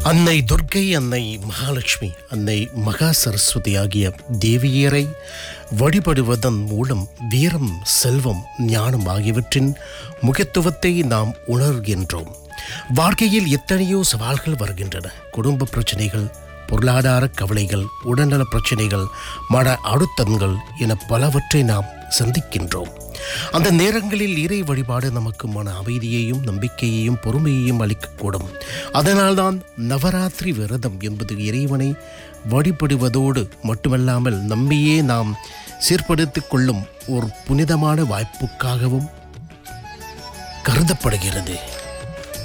அன்னை துர்க்கை அன்னை மகாலட்சுமி அன்னை மகா சரஸ்வதி ஆகிய தேவியரை வழிபடுவதன் மூலம் வீரம் செல்வம் ஞானம் ஆகியவற்றின் முக்கியத்துவத்தை நாம் உணர்கின்றோம் வாழ்க்கையில் எத்தனையோ சவால்கள் வருகின்றன குடும்ப பிரச்சனைகள் பொருளாதார கவலைகள் உடல்நல பிரச்சனைகள் மன அழுத்தங்கள் என பலவற்றை நாம் சந்திக்கின்றோம் அந்த நேரங்களில் இறை வழிபாடு நமக்கு மன அமைதியையும் நம்பிக்கையையும் பொறுமையையும் அளிக்கக்கூடும் அதனால்தான் நவராத்திரி விரதம் என்பது இறைவனை வழிபடுவதோடு மட்டுமல்லாமல் நம்மையே நாம் சீர்படுத்திக் கொள்ளும் ஒரு புனிதமான வாய்ப்புக்காகவும் கருதப்படுகிறது